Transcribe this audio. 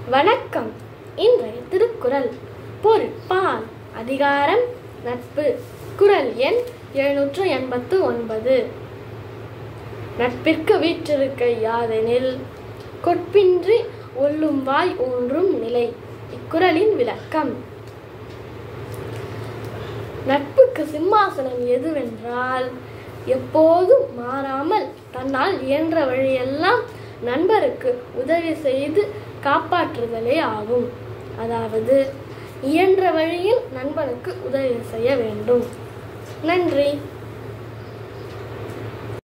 வணக்கம் இன்றைய திருக்குறள் பொருள் பால் அதிகாரம் நட்பு குறள் எண் எழுநூற்று எண்பத்து ஒன்பது நட்பிற்கு வீற்றிருக்க யாதெனில் கொட்பின்றி ஒல்லும் வாய் ஊன்றும் நிலை இக்குறளின் விளக்கம் நட்புக்கு சிம்மாசனம் எதுவென்றால் எப்போதும் மாறாமல் தன்னால் இயன்ற வழியெல்லாம் நண்பருக்கு உதவி செய்து காப்பாற்றுதலே ஆகும் அதாவது இயன்ற வழியில் நண்பனுக்கு உதவி செய்ய வேண்டும் நன்றி